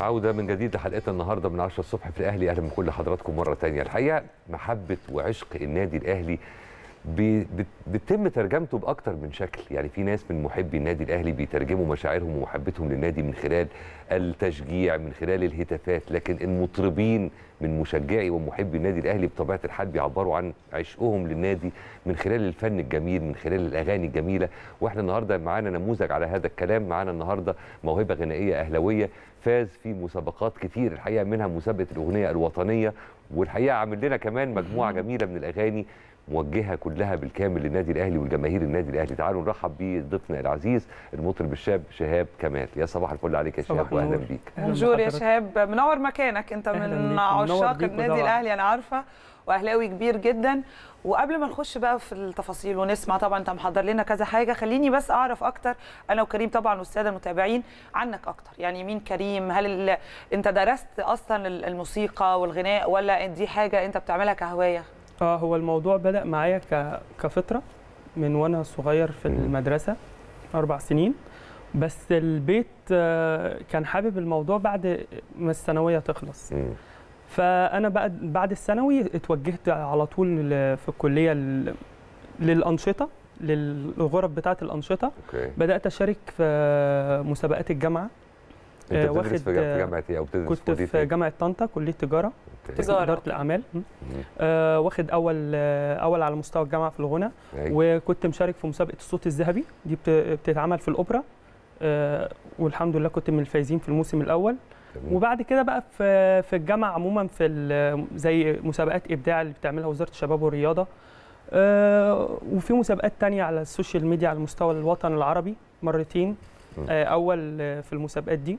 عودة من جديد لحلقتنا النهارده من 10 الصبح في الأهلي أهلا بكل حضراتكم مرة تانية الحقيقة محبة وعشق النادي الأهلي بي- بت- بيتم ترجمته بأكتر من شكل يعني في ناس من محبي النادي الأهلي بيترجموا مشاعرهم ومحبتهم للنادي من خلال التشجيع من خلال الهتافات لكن المطربين من مشجعي ومحبي النادي الأهلي بطبيعة الحال بيعبروا عن عشقهم للنادي من خلال الفن الجميل من خلال الأغاني الجميلة واحنا النهارده معانا نموذج على هذا الكلام معانا النهارده موهبة غنائية أهلوية فاز في مسابقات كتير الحقيقه منها مسابقه الاغنيه الوطنيه والحقيقه عامل لنا كمان مجموعه جميله من الاغاني موجهه كلها بالكامل للنادي الاهلي والجماهير النادي الاهلي تعالوا نرحب بضيفنا العزيز المطرب الشاب شهاب كمال يا صباح الفل عليك يا صباح شهاب واهلا النور. بيك أهلاً بونجور يا بحضرتك. شهاب منور مكانك انت أهلاً من بيك. منور عشاق بيك النادي طبعاً. الاهلي انا عارفه واهلاوي كبير جدا وقبل ما نخش بقى في التفاصيل ونسمع طبعا انت محضر لنا كذا حاجه خليني بس اعرف اكتر انا وكريم طبعا والساده المتابعين عنك اكتر يعني مين كريم هل ال... انت درست اصلا الموسيقى والغناء ولا دي حاجه انت بتعملها كهوايه اه هو الموضوع بدأ معايا ك... كفطرة من وانا صغير في مم. المدرسة أربع سنين بس البيت آه، كان حابب الموضوع بعد ما الثانوية تخلص مم. فأنا بعد بعد الثانوي اتوجهت على طول ل- في الكلية ل- للأنشطة للغرف بتاعة الأنشطة اوكي بدأت أشارك في مسابقات الجامعة انت آه، بتدرس واخد- في جا- في جامعه ايه او بتدرس كنت كلية في إيه؟ جامعة طنطا كلية تجارة أوكي. تجارة. إدارة الأعمال م. مم. آه، واخد أول آه، أول على مستوى الجامعة في الغنى أيوة. وكنت مشارك في مسابقه الصوت الذهبي دي بت- بتتعمل في الاوبرا آه، والحمد لله كنت من الفايزين في الموسم الاول جميل. وبعد كده بقى في في الجامعه عموما في ال- زي مسابقات ابداع اللي بتعملها وزاره الشباب والرياضه آه، وفي مسابقات تانية على السوشيال ميديا على مستوى الوطن العربي مرتين م. آه، اول آه، في المسابقات دي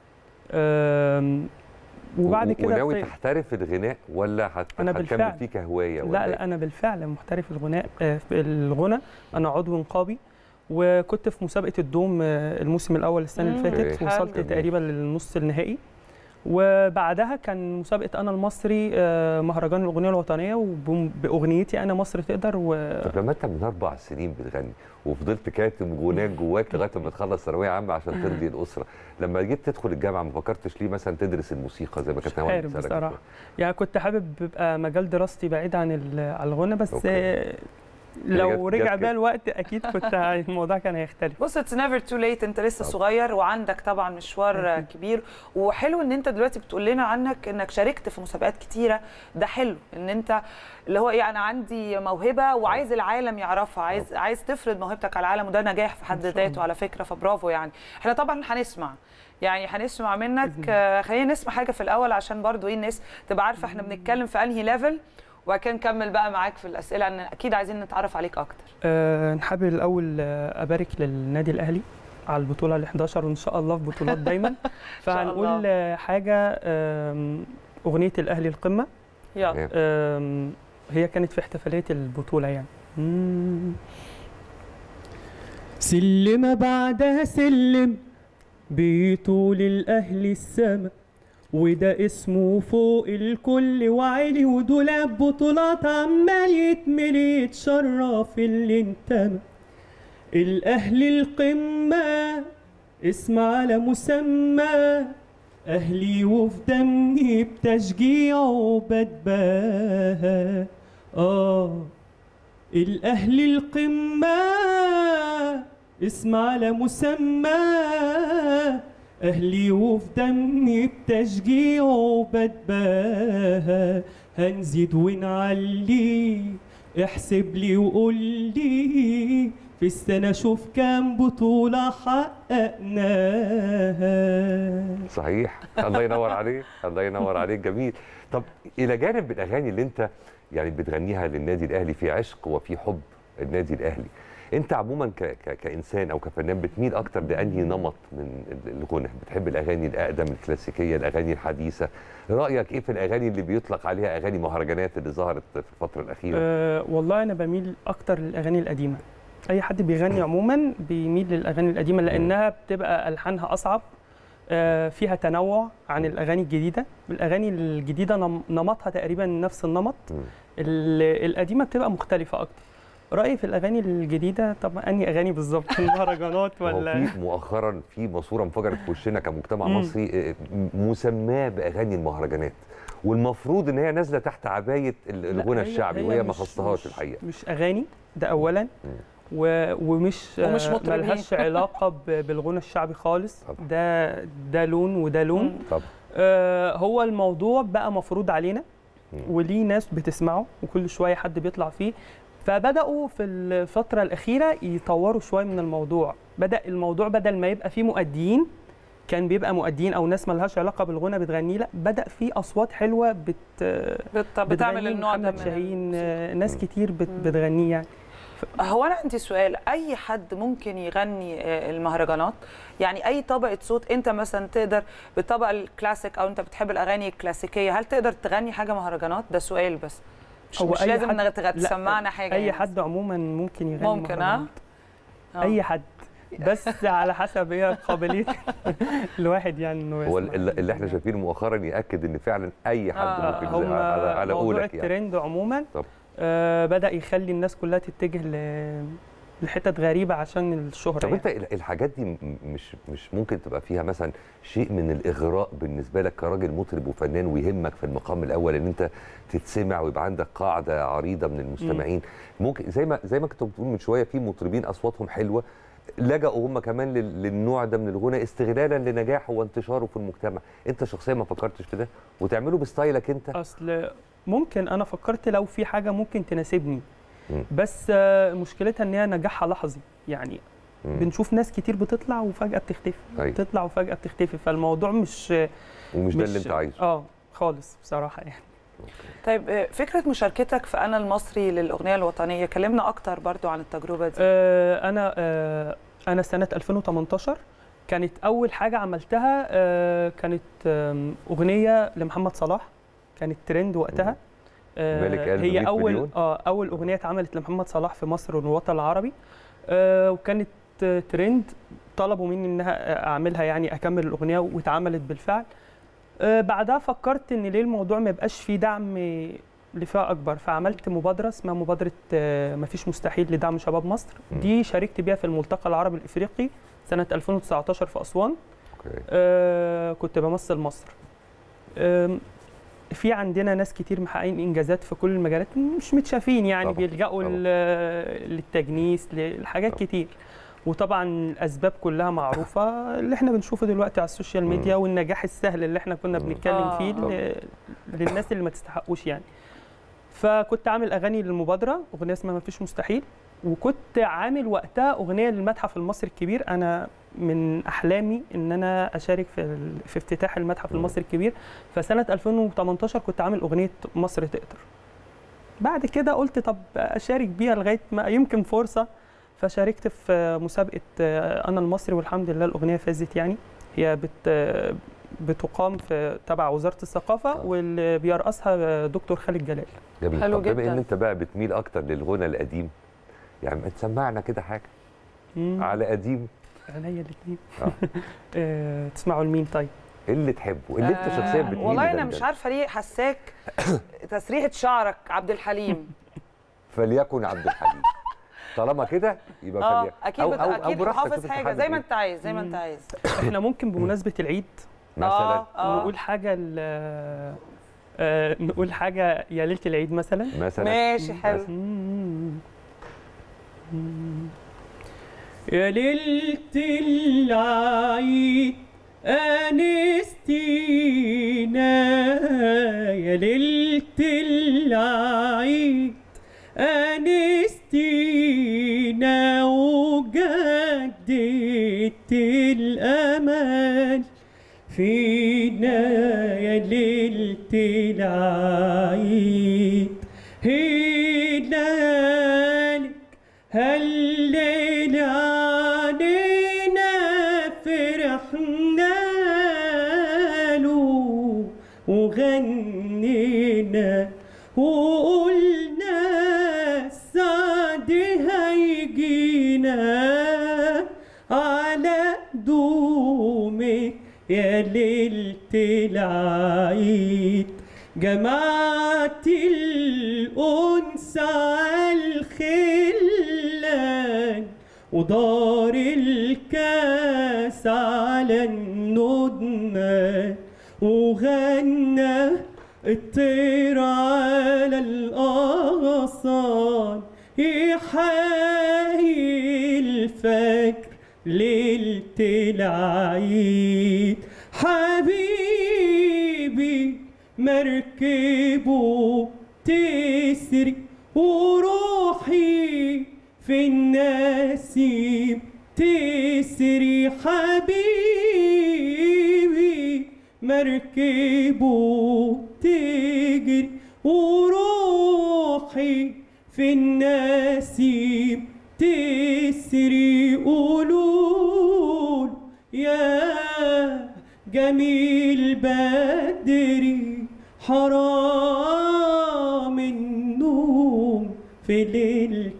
آم، وبعد و- كده وناوي في- تحترف الغناء ولا هت... أنا هتكمل بالفعل. فيه كهوايه ولا لا إيه؟ لا انا بالفعل محترف الغناء آه، في الغنى انا عضو نقابي وكنت في مسابقه الدوم آه، الموسم الاول السنه اللي مم. فاتت أوكي. وصلت حلو. تقريبا للنص النهائي وبعدها كان مسابقه انا المصري آه، مهرجان الاغنيه الوطنيه وباغنيتي انا مصر تقدر و طب لما انت من اربع سنين بتغني وفضلت كاتم غناك جواك لغايه ما تخلص ثانويه عامه عشان ترضي الاسره لما جيت تدخل الجامعه ما فكرتش ليه مثلا تدرس الموسيقى زي ما كانت مش نوال عارف بتسألك بصراحة. يعني كنت حابب يبقى مجال دراستي بعيد عن ال- عن الغنى بس أوكي. آه، جت- لو جت رجع كده. بيا الوقت اكيد كنت الموضوع كان هيختلف بص اتس نيفر تو ليت انت لسه طبعا. صغير وعندك طبعا مشوار أكيد. كبير وحلو ان انت دلوقتي بتقول لنا عنك انك شاركت في مسابقات كتيره ده حلو ان انت اللي هو ايه انا عندي موهبه وعايز العالم يعرفها عايز عايز تفرض موهبتك على العالم وده نجاح في حد إن شاء الله. ذاته على فكره فبرافو يعني احنا طبعا هنسمع يعني هنسمع منك بإذن آه، خلينا نسمع حاجه في الاول عشان برضو ايه الناس تبقى عارفه احنا بنتكلم في انهي ليفل وبعد كده نكمل بقى معاك في الاسئله ان اكيد عايزين نتعرف عليك اكتر أه نحب الاول آه، ابارك للنادي الاهلي على البطوله ال 11 وان شاء الله في بطولات دايما فهنقول الله. آه، حاجه آم، اغنيه الاهلي القمه يلا آم، هي كانت في احتفاليه البطوله يعني مم. سلم بعدها سلم بيطول الاهل السما وده اسمه فوق الكل وعلي ودولاب بطولات عمال يتملي يتشرف اللي انتمى الاهلي القمه اسم على مسمى اهلي وفي دمي بتشجيعه بتباهى اه الاهلي القمه اسم على مسمى اهلي وفي دمي بتشجيعه بتباهى هنزيد ونعلي احسب لي وقول لي في السنة شوف كام بطولة حققناها صحيح الله ينور عليك الله ينور عليك جميل طب الى جانب الاغاني اللي انت يعني بتغنيها للنادي الاهلي في عشق وفي حب النادي الاهلي انت عموما ك ك كانسان او كفنان بتميل اكتر لانهي نمط من ال- الغنى بتحب الاغاني الاقدم الكلاسيكيه الاغاني الحديثه رايك ايه في الاغاني اللي بيطلق عليها اغاني مهرجانات اللي ظهرت في الفتره الاخيره أه والله انا بميل اكتر للاغاني القديمه اي حد بيغني عموما بيميل للاغاني القديمه لانها بتبقى الحانها اصعب أه فيها تنوع عن الاغاني الجديده الاغاني الجديده نم- نمطها تقريبا نفس النمط مم. ال- القديمه بتبقى مختلفه اكتر رايي في الاغاني الجديده طبعا انهي اغاني بالظبط المهرجانات ما هو ولا في مؤخرا في ماسوره انفجرت في وشنا كمجتمع مم. مصري آه، مسماه باغاني المهرجانات والمفروض ان هي نازله تحت عبايه ال- لا، الغنى هي- الشعبي هي وهي ما مش- خصهاش مش- الحقيقه مش اغاني ده اولا و... ومش ومش آه، مطربين. ملهاش علاقه ب... بالغنى الشعبي خالص طبعا. ده ده لون وده لون مم. طب آه هو الموضوع بقى مفروض علينا مم. وليه ناس بتسمعه وكل شويه حد بيطلع فيه فبداوا في الفتره الاخيره يطوروا شويه من الموضوع بدا الموضوع بدل ما يبقى فيه مؤديين كان بيبقى مؤديين او ناس ملهاش علاقه بالغنى بتغني لا بدا في اصوات حلوه بت بت- بتعمل بتغنيه النوع ده محمد من شاهين الموسيقى. آه، ناس مم. كتير بت مم. بتغنيه يعني هو انا عندي سؤال اي حد ممكن يغني آه، المهرجانات يعني اي طبقه صوت انت مثلا تقدر بالطبقه الكلاسيك او انت بتحب الاغاني الكلاسيكيه هل تقدر تغني حاجه مهرجانات ده سؤال بس مش, هو مش أي لازم حد- انك تغ- لا، تسمعنا حاجه اي يعني. حد عموما ممكن يغني ممكن، ها؟ مهرجانات. آه. اي حد بس على حسب هي قابليه الواحد يعني انه هو يسمع. ال- اللي احنا شايفينه مؤخرا ياكد ان فعلا اي حد آه، ممكن هم زي- على على موضوع قولك يعني الترند عموما طب. آه بدا يخلي الناس كلها تتجه ل لحتت غريبه عشان الشهره طب يعني. انت ال- الحاجات دي م- مش مش ممكن تبقى فيها مثلا شيء من الاغراء بالنسبه لك كراجل مطرب وفنان ويهمك في المقام الاول ان انت تتسمع ويبقى عندك قاعده عريضه من المستمعين ممكن زي ما زي ما كنت بتقول من شويه في مطربين اصواتهم حلوه لجأوا هم كمان لل- للنوع ده من الغنى استغلالا لنجاحه وانتشاره في المجتمع انت شخصيا ما فكرتش في ده وتعمله بستايلك انت اصل ممكن انا فكرت لو في حاجه ممكن تناسبني مم. بس آه، مشكلتها ان هي نجاحها لحظي يعني مم. بنشوف ناس كتير بتطلع وفجاه بتختفي أيوة. تطلع وفجاه بتختفي فالموضوع مش ومش ده مش اللي انت عايزه اه خالص بصراحه يعني طيب آه، فكره مشاركتك في انا المصري للاغنيه الوطنيه كلمنا اكتر برضو عن التجربه دي آه، انا آه، انا سنه 2018 كانت اول حاجه عملتها آه، كانت آم، اغنيه لمحمد صلاح كانت ترند وقتها آه، ملك قلب 100 هي اول مليون؟ اه اول اغنيه اتعملت لمحمد صلاح في مصر والوطن العربي آه، وكانت آه، ترند طلبوا مني انها اعملها يعني اكمل الاغنيه واتعملت بالفعل آه، بعدها فكرت ان ليه الموضوع ما يبقاش فيه دعم لفئه اكبر فعملت مبادره اسمها مبادره آه، مفيش مستحيل لدعم شباب مصر م. دي شاركت بيها في الملتقى العربي الافريقي سنه 2019 في اسوان اوكي آه، كنت بمثل مصر آم، في عندنا ناس كتير محققين انجازات في كل المجالات مش متشافين يعني طبعاً، بيلجأوا طبعاً. لل- للتجنيس لحاجات طبعاً. كتير وطبعا الاسباب كلها معروفه اللي احنا بنشوفه دلوقتي على السوشيال مم. ميديا والنجاح السهل اللي احنا كنا مم. بنتكلم آه. فيه طبعاً. ل- للناس اللي ما تستحقوش يعني فكنت عامل اغاني للمبادره اغنيه اسمها مفيش مستحيل وكنت عامل وقتها اغنيه للمتحف المصري الكبير انا من احلامي ان انا اشارك في ال- في افتتاح المتحف مم. المصري الكبير فسنه 2018 كنت عامل اغنيه مصر تقدر بعد كده قلت طب اشارك بيها لغايه ما يمكن فرصه فشاركت في مسابقه انا المصري والحمد لله الاغنيه فازت يعني هي بت بتقام في تبع وزاره الثقافه طبعا. واللي بيرأسها دكتور خالد جلال جميل حلو طب بما جداً. ان انت بقى بتميل اكتر للغنى القديم يعني ما تسمعنا كده حاجه مم. على قديم عينيا الاثنين آه. آه، تسمعوا لمين طيب اللي تحبه اللي انت شخصيا آه، بتميل والله انا لده. مش عارفه ليه حساك تسريحه شعرك عبد الحليم فليكن عبد الحليم طالما كده يبقى اه فليكن اكيد بت... اكيد براحتك، حافظ شوف انت حاجه حابب زي ما إيه. انت عايز زي ما انت مم. عايز احنا ممكن بمناسبه العيد مثلا اه اه نقول حاجه ل آه، نقول حاجه يا ليله العيد مثلا مثلا ماشي حلو يا ليلة العيد أنستينا يا ليلة العيد أنستينا وجددت الأمل فينا يا ليلة العيد هلالك هلل علينا فرحنا له وغنينا وقلنا السعد هيجينا على دومك يا ليلة العيد جمعت الأنس على الخل ودار الكاس على الندمة وغنى الطير على الأغصان يحيي الفجر ليلة العيد حبيبي مركبه تسري وروحي في النسيم تسري حبيبي مركبه تجري وروحي في النسيم تسري قولول يا جميل بدري حرام النوم في ليلة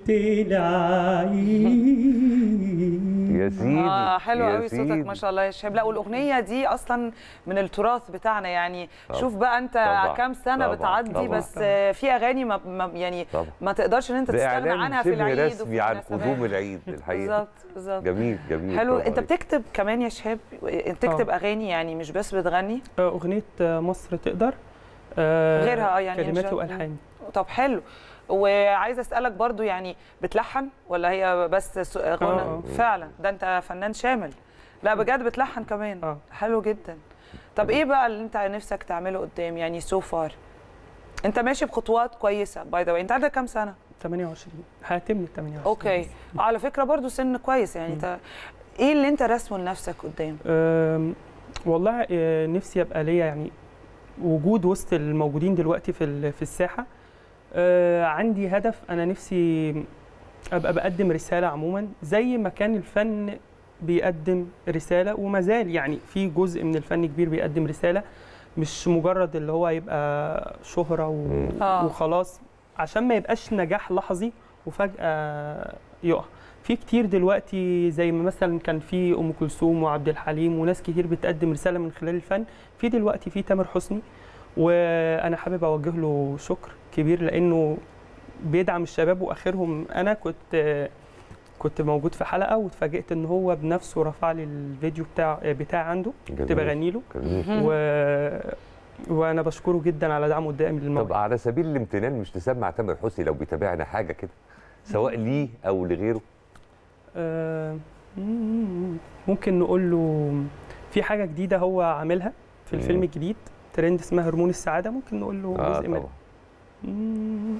العيد يا سيدي اه حلو يا قوي صوتك سيدي. ما شاء الله يا شهاب لا والاغنيه دي اصلا من التراث بتاعنا يعني طبعا. شوف بقى انت طبعا. كام سنه طبعا. بتعدي طبعا. بس آه، في اغاني ما ما- يعني طبعا ما تقدرش ان انت ده تستغنى اعلان عنها في شبه العيد رسمي وفي عن المناسبات. قدوم العيد الحقيقه بالظبط بالظبط جميل جميل حلو برافو انت عليك. بتكتب كمان يا شهاب بتكتب اغاني يعني مش بس بتغني آه، اغنيه آه، مصر تقدر آه، غيرها، آه، يعني كلماتي إنشاد. والحاني طب حلو وعايزه اسالك برضو يعني بتلحن ولا هي بس س- غنى آه. فعلا ده انت فنان شامل لا بجد بتلحن كمان اه حلو جدا طب ايه بقى اللي انت نفسك تعمله قدام يعني سو فار انت ماشي بخطوات كويسه باي ذا انت عندك كام سنه 28 هتمني 28 اوكي على فكره برضو سن كويس يعني انت ايه اللي انت راسمه لنفسك قدام أم، والله آه، نفسي ابقى ليا يعني وجود وسط الموجودين دلوقتي في ال- في الساحه آه، عندي هدف انا نفسي ابقى بقدم رساله عموما زي ما كان الفن بيقدم رساله وما زال يعني في جزء من الفن كبير بيقدم رساله مش مجرد اللي هو يبقى شهره و- آه. وخلاص عشان ما يبقاش نجاح لحظي وفجاه يقع في كتير دلوقتي زي ما مثلا كان في ام كلثوم وعبد الحليم وناس كتير بتقدم رساله من خلال الفن في دلوقتي في تامر حسني وانا حابب اوجه له شكر كبير لانه بيدعم الشباب واخرهم انا كنت كنت موجود في حلقه واتفاجئت ان هو بنفسه رفع لي الفيديو بتاع بتاع عنده كنت جميل. بغني له جميل. و... وانا بشكره جدا على دعمه الدائم طب للموضوع على سبيل الامتنان مش تسمع تامر حسني لو بيتابعنا حاجه كده سواء ليه او لغيره آه، ممكن نقول له في حاجه جديده هو عاملها في مم. الفيلم الجديد ترند اسمها هرمون السعاده ممكن نقول له اه جزء منها طبعا مم.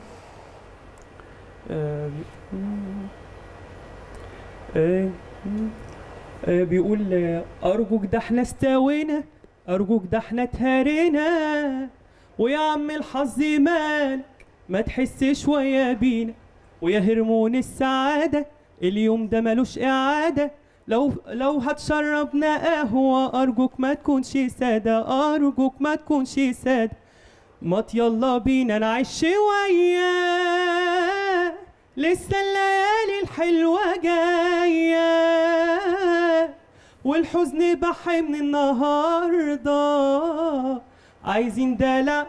آه، مم. آه، مم. آه، بيقول آه، أرجوك ده احنا استوينا أرجوك ده احنا اتهرينا ويا عم الحظ مالك ما تحس شوية بينا ويا هرمون السعادة اليوم ده ملوش إعادة لو لو هتشربنا قهوة أرجوك ما تكونش سادة أرجوك ما تكونش سادة ما يلا بينا نعيش شوية لسه الليالي الحلوة جاية والحزن بحي من النهاردة عايزين دلع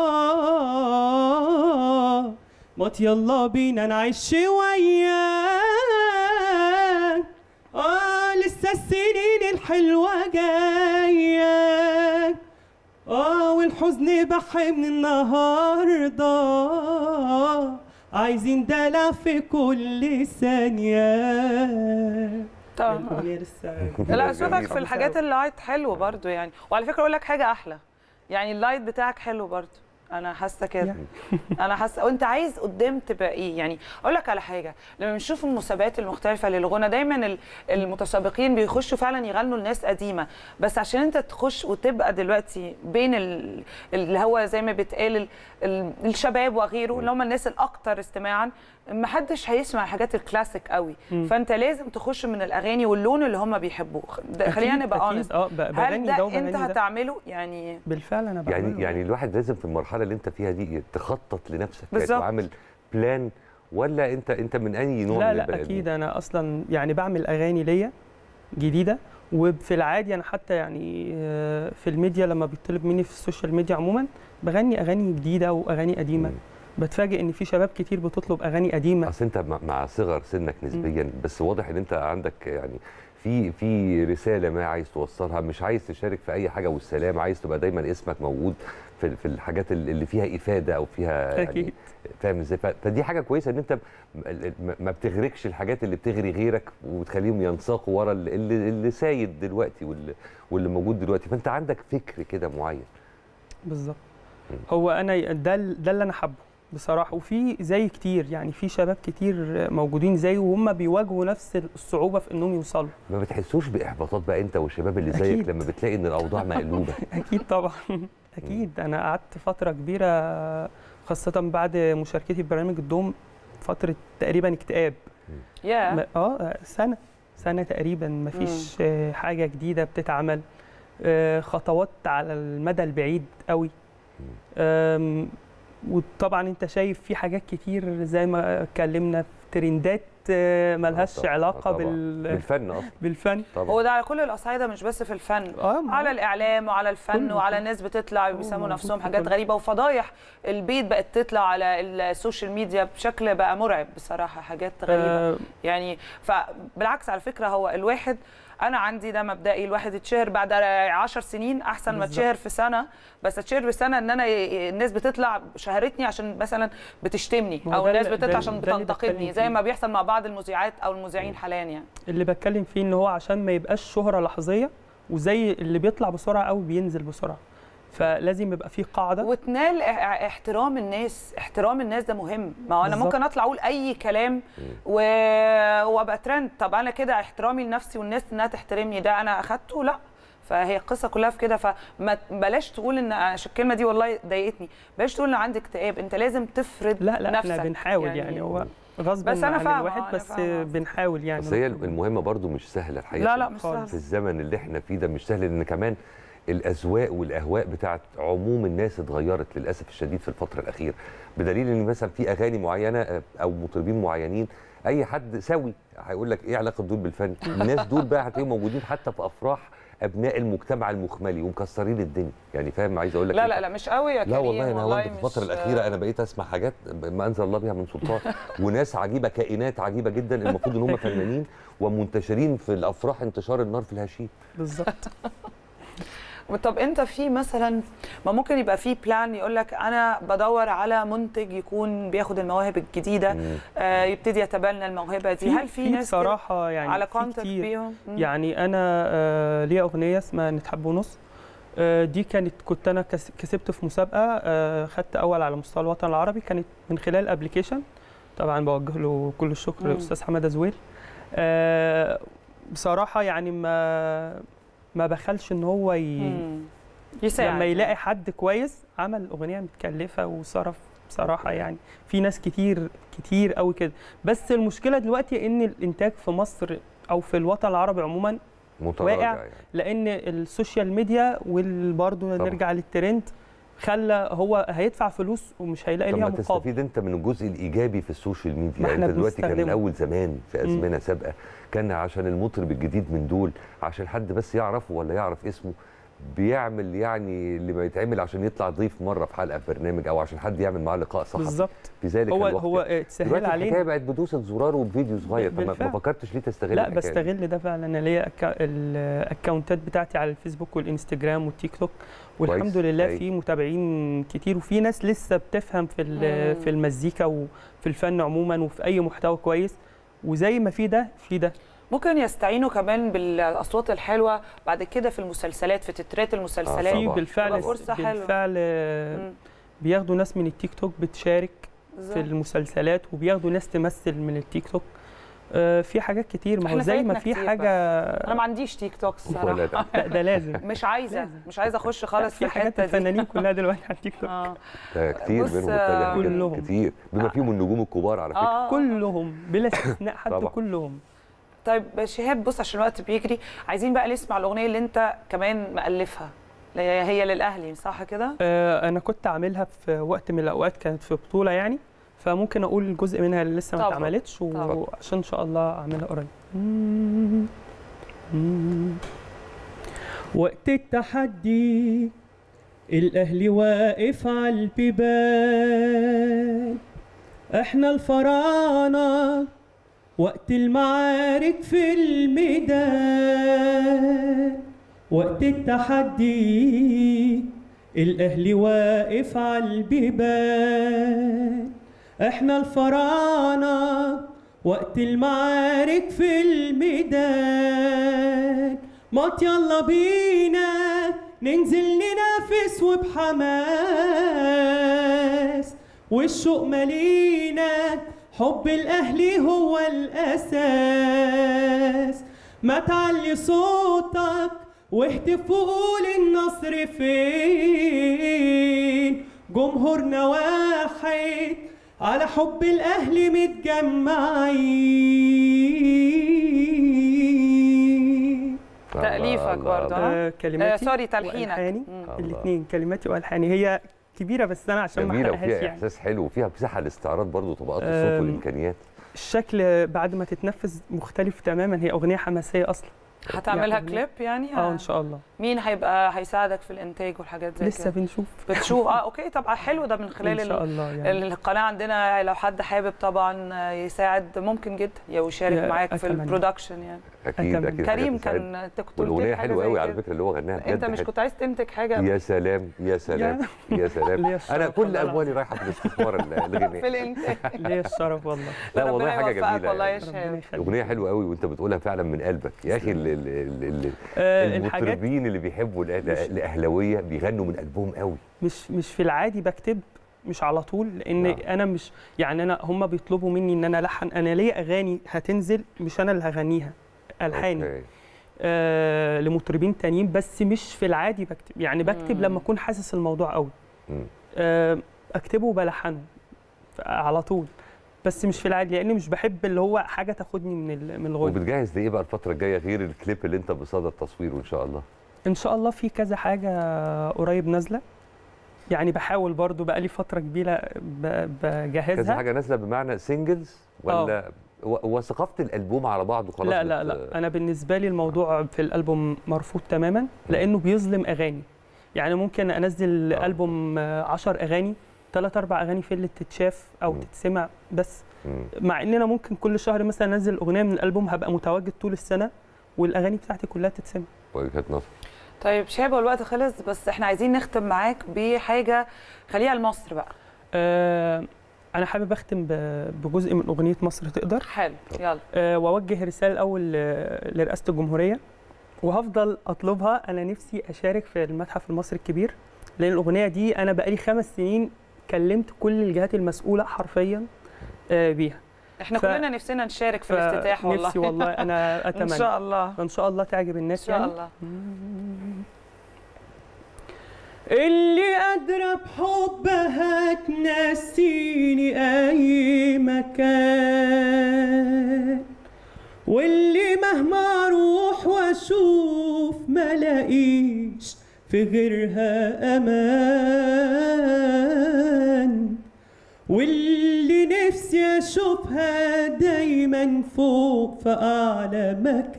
آه ما يلا بينا نعيش شوية آه لسه السنين الحلوة جاية آه والحزن بحي من النهاردة عايزين دلع في كل ثانية طبعا الأغنية لسه لا جميل. اشوفك في الحاجات اللايت حلو برضو يعني وعلى فكره اقول لك حاجه احلى يعني اللايت بتاعك حلو برضو انا حاسه كده انا حاسه وانت عايز قدام تبقى ايه يعني اقول لك على حاجه لما بنشوف المسابقات المختلفه للغنى دايما ال- المتسابقين بيخشوا فعلا يغنوا لناس قديمه بس عشان انت تخش وتبقى دلوقتي بين ال- اللي هو زي ما بيتقال ال- ال- الشباب وغيره اللي هم الناس الاكثر استماعا ما حدش هيسمع الحاجات الكلاسيك قوي مم. فانت لازم تخش من الاغاني واللون اللي هم بيحبوه ده- خلينا أكيد- نبقى أكيد. اونست اه ب- هل بغني ده ده وبغني انت ده هتعمله يعني بالفعل انا بعمله يعني يعني الواحد لازم في المرحله اللي انت فيها دي تخطط لنفسك يعني بالظبط. وعامل بلان ولا انت انت من اي نوع لا من لا البني اكيد آدمين؟ انا اصلا يعني بعمل اغاني ليا جديده وفي العادي انا حتى يعني آه، في الميديا لما بيطلب مني في السوشيال ميديا عموما بغني اغاني جديده واغاني قديمه مم. بتفاجئ ان في شباب كتير بتطلب اغاني قديمه اصل انت مع- مع صغر سنك نسبيا بس واضح ان انت عندك يعني في في رساله ما عايز توصلها مش عايز تشارك في اي حاجه والسلام عايز تبقى دايما اسمك موجود في في الحاجات اللي اللي فيها افاده او فيها يعني اكيد فاهم ازاي ف- فدي حاجه كويسه ان انت م- م- ما بتغرقش الحاجات اللي بتغري غيرك وتخليهم ينساقوا ورا اللي, اللي اللي سايد دلوقتي واللي, واللي موجود دلوقتي فانت عندك فكر كده معين بالظبط مم. هو انا ده ال- ده اللي انا حابه بصراحه وفي زي كتير يعني في شباب كتير موجودين زي وهم بيواجهوا نفس الصعوبه في انهم يوصلوا ما بتحسوش باحباطات بقى انت والشباب اللي زيك أكيد. لما بتلاقي ان الاوضاع مقلوبه اكيد طبعا اكيد انا قعدت فتره كبيره خاصه بعد مشاركتي في برنامج الدوم فتره تقريبا اكتئاب يا ما- اه سنه سنه تقريبا ما فيش آه، حاجه جديده بتتعمل آه، خطوات على المدى البعيد قوي آم، وطبعا انت شايف في حاجات كتير زي ما اتكلمنا في ترندات آه، ملهاش طبعاً، علاقه طبعاً. بال... بالفن اصلا بالفن طبعا هو ده على كل الاصعده مش بس في الفن اه ما- على الاعلام وعلى الفن كله وعلى كله. ناس بتطلع كله بيسموا موجود نفسهم في حاجات كله. غريبه وفضايح البيت بقت تطلع على السوشيال ميديا بشكل بقى مرعب بصراحه حاجات غريبه آه، يعني فبالعكس على فكره هو الواحد انا عندي ده مبدئي الواحد يتشهر بعد 10 سنين احسن ما بالظبط. اتشهر في سنه بس اتشهر في سنه ان انا ي- الناس بتطلع شهرتني عشان مثلا بتشتمني ما هو او ده الناس اللي- بتطلع ده- عشان ده اللي بتكلم بتنتقدني زي فيه. ما بيحصل مع بعض المذيعات او المذيعين حاليا يعني اللي بتكلم فيه ان هو عشان ما يبقاش شهرة لحظية وزي اللي بيطلع بسرعة قوي بينزل بسرعة فلازم يبقى في قاعدة وتنال اه- احترام الناس احترام الناس ده مهم ما هو انا بالظبط. ممكن اطلع اقول اي كلام و... وابقى ترند طب انا كده احترامي لنفسي والناس انها تحترمني ده انا اخدته لا فهي القصه كلها في كده فما بلاش تقول ان عشان الكلمه دي والله ضايقتني بلاش تقول ان عندي اكتئاب انت لازم تفرد لا لا نفسك احنا بنحاول يعني, يعني هو غصب بس أنا عن فاهمة، الواحد أنا بس فاهمة. بنحاول يعني بس هي المهمه برضو مش سهله الحقيقه لا في- لا مش خالص. في سهل الزمن اللي احنا فيه ده مش سهل لان كمان الاذواق والاهواء بتاعت عموم الناس اتغيرت للاسف الشديد في الفتره الاخيره بدليل ان مثلا في اغاني معينه آه، او مطربين معينين اي حد سوي هيقول لك ايه علاقه دول بالفن الناس دول بقى هتلاقيهم موجودين حتى في افراح ابناء المجتمع المخملي ومكسرين الدنيا يعني فاهم عايز اقول لك لا إيه؟ لا لا مش قوي يا كريم لا والله انا والله والله في الفتره مش- الاخيره انا بقيت اسمع حاجات ما انزل الله بها من سلطان وناس عجيبه كائنات عجيبه جدا المفروض ان هم فنانين ومنتشرين في الافراح انتشار النار في الهشيم بالظبط طب انت في مثلا ما ممكن يبقى في بلان يقول لك انا بدور على منتج يكون بياخد المواهب الجديده مم. آه يبتدي يتبنى الموهبه دي هل في ناس كده بصراحة يعني على في كونتاكت كتير. بيهم مم. يعني انا آه ليا اغنيه اسمها نتحب ونص آه دي كانت كنت انا كس- كسبت في مسابقه آه خدت اول على مستوى الوطن العربي كانت من خلال ابلكيشن طبعا بوجه له كل الشكر مم. للاستاذ حماده زويل آه بصراحه يعني ما ما بخلش ان هو ي... مم. يساعد لما يلاقي حد كويس عمل اغنيه متكلفه وصرف بصراحه يعني في ناس كتير كتير قوي كده بس المشكله دلوقتي ان الانتاج في مصر او في الوطن العربي عموما متراجع واقع. يعني لان السوشيال ميديا وبرضه طبعا. نرجع للترند خلى هو هيدفع فلوس ومش هيلاقي طب ليها ما مقابل تستفيد انت من الجزء الايجابي في السوشيال ميديا ما يعني احنا انت دلوقتي كان بنستخدمه. الاول زمان في ازمنه سابقه كان عشان المطرب الجديد من دول عشان حد بس يعرفه ولا يعرف اسمه بيعمل يعني اللي ما يتعمل عشان يطلع ضيف مره في حلقه في برنامج او عشان حد يعمل معاه لقاء صحفي بالظبط في ذلك هو الوقت هو يعني. اتسهل دلوقتي الحكايه علينا بقت بدوسه زرار وبفيديو صغير طب ما- ما بالفعل. فكرتش ليه تستغل لا الحكاية دي؟ بستغل ده فعلا انا ليا أكا- الاكونتات بتاعتي على الفيسبوك والانستجرام والتيك توك والحمد كويس. لله أي. في متابعين كتير وفي ناس لسه بتفهم في ال- مم. في المزيكا وفي الفن عموما وفي اي محتوى كويس وزي ما في ده في ده ممكن يستعينوا كمان بالاصوات الحلوه بعد كده في المسلسلات في تترات المسلسلات في طبعاً. بالفعل تبقى فرصة حلوة. بالفعل مم. بياخدوا ناس من التيك توك بتشارك بالظبط. في المسلسلات وبياخدوا ناس تمثل من التيك توك آه، في حاجات كتير ما هو إحنا زي ما فايتنا في كتير حاجه انا ما عنديش تيك توك ولا الصراحه ده لا ده لازم مش عايزه مش عايزه اخش خالص في في حاجات الحته دي الفنانين كلها دلوقتي على التيك توك اه ده كتير بص، منهم اتجه كده كلهم. كتير بما فيهم النجوم الكبار على فكره اه كلهم بلا استثناء حتى طبعا. كلهم طيب شهاب بص عشان الوقت بيجري عايزين بقى نسمع الاغنيه اللي انت كمان مالفها اللي هي هي للاهلي صح كده آه، انا كنت عاملها في وقت من الاوقات كانت في بطوله يعني فممكن اقول جزء منها اللي لسه ما طبعا. اتعملتش طبعا. وعشان ان شاء الله اعملها قريب وقت التحدي الأهلي واقف على البيبان احنا الفراعنة وقت المعارك في الميدان وقت التحدي الأهلي واقف على البيبان احنا الفراعنة وقت المعارك في الميدان مات يلا بينا ننزل ننافس وبحماس والشوق مالينا حب الأهلي هو الأساس ما تعلي صوتك واهتف وقول النصر فين جمهورنا واحد على حب الأهلي متجمعين تأليفك الله، برضه الله. ها؟ آه كلماتي آه، سوري، تلحينك. وألحاني مم. الله. الاثنين كلماتي والحاني هي كبيره بس انا عشان ما جميله احرقهاش وفيها يعني احساس حلو وفيها مساحه لاستعراض برضو طبقات الصوت أم، والامكانيات الشكل بعد ما تتنفذ مختلف تماما هي اغنيه حماسيه اصلا هتعملها يعني- كليب يعني اه ان شاء الله مين هيبقى هيساعدك في الانتاج والحاجات زي لسه كده بنشوف بتشوف اه اوكي طبعا حلو ده من خلال ان شاء ال- الله يعني القناه عندنا لو حد حابب طبعا يساعد ممكن جدا يشارك يا معاك في أتمنى. البرودكشن يعني اكيد أتمنى. اكيد حاجة كريم تسعد. كان انت كنت قلت والاغنيه لي حاجة حلوه زي قوي على كده. فكره اللي هو غناها بجد انت مش حلو. كنت عايز تنتج حاجه يا سلام يا سلام يا سلام ليا الشرف انا كل والله اموالي العظيم. رايحه في الاستثمار ال- في الغنائي الانتاج ليا الشرف والله لا والله ربنا حاجه يوفقك جميله والله يا يعني. شهاب ربنا يخليك اغنيه حلوه قوي وانت بتقولها فعلا من قلبك يا اخي ال- ال- ال- ال- آه الحاجات المطربين اللي بيحبوا الأه- مش- الاهلاويه بيغنوا من قلبهم قوي مش مش في العادي بكتب مش على طول لان نعم. انا مش يعني انا هم بيطلبوا مني ان انا الحن انا ليا اغاني هتنزل مش انا اللي هغنيها الحاني أوكي. آه لمطربين تانيين بس مش في العادي بكتب يعني بكتب مم. لما اكون حاسس الموضوع قوي مم. آه اكتبه وبلحنه ف- على طول بس مش في العادي لان مش بحب اللي هو حاجه تاخدني من ال- من الغنى وبتجهز لايه بقى الفتره الجايه غير الكليب اللي انت بصدد تصويره ان شاء الله ان شاء الله في كذا حاجه قريب نازله يعني بحاول برضو بقالي فتره كبيره ب- بجهزها كذا حاجه نازله بمعنى سingles ولا و- وثقافه الالبوم على بعضه خلاص لا لا بت- لا انا بالنسبه لي الموضوع في الالبوم مرفوض تماما لانه بيظلم اغاني يعني ممكن انزل آه. البوم 10 اغاني ثلاث اربع اغاني في اللي تتشاف او مم. تتسمع بس مم. مع ان انا ممكن كل شهر مثلا انزل اغنيه من الالبوم هبقى متواجد طول السنه والاغاني بتاعتي كلها تتسمع وجهه نظر طيب شهاب هو الوقت خلص بس احنا عايزين نختم معاك بحاجه خليها لمصر بقى آه انا حابب اختم ب- بجزء من اغنيه مصر تقدر حلو يلا آه، واوجه رساله الاول آه، لرئاسه الجمهوريه وهفضل اطلبها انا نفسي اشارك في المتحف المصري الكبير لان الاغنيه دي انا بقالي خمس سنين كلمت كل الجهات المسؤوله حرفيا آه، بيها احنا ف- كلنا نفسنا نشارك في الافتتاح والله نفسي والله انا ان اتمنى شاء الله فان شاء الله تعجب ان الناس شاء يعني الله اللي قادرة بحبها تنسيني أي مكان واللي مهما أروح وأشوف ملاقيش في غيرها أمان واللي نفسي أشوفها دايما فوق في أعلى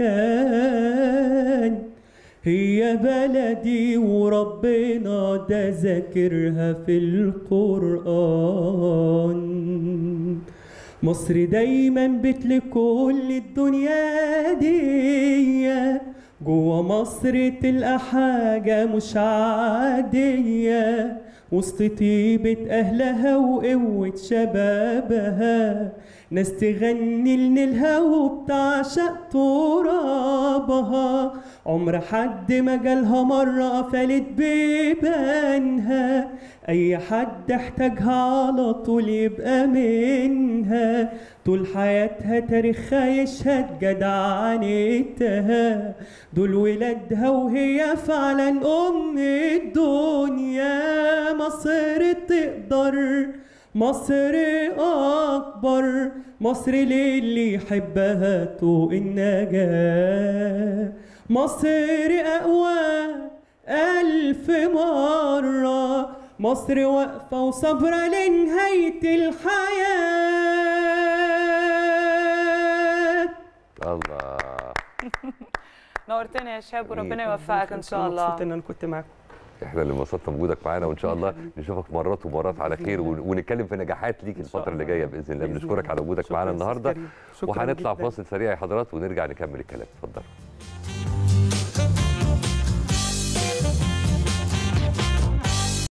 مكان هي بلدي وربنا ده ذاكرها في القرآن مصر دايما بيت لكل الدنيا دي جوا مصر تلقى حاجة مش عادية وسط طيبة أهلها وقوة شبابها ناس تغني لنيلها وبتعشق ترابها عمر حد ما جالها مرة قفلت بيبانها أي حد احتاجها على طول يبقى منها طول حياتها تاريخها يشهد جدعنتها دول ولادها وهي فعلا أم الدنيا مصر تقدر مصر أكبر مصر للي يحبها طوق النجاة مصر أقوى ألف مرة مصر واقفة وصابرة لنهاية الحياة الله نورتنا يا شهاب وربنا جميل. يوفقك ان شاء الله مبسوط ان انا كنت معاكم احنا اللي انبسطنا بوجودك معانا وان شاء الله نشوفك مرات ومرات على بإذن خير الله. ون- ونتكلم في نجاحات ليك إن شاء الفتره اللي الله. جايه باذن الله بإذن بنشكرك الله. على وجودك شكراً معانا أستاذ النهارده كريم. شكراً وهنطلع جداً. فاصل سريع يا حضرات ونرجع نكمل الكلام اتفضل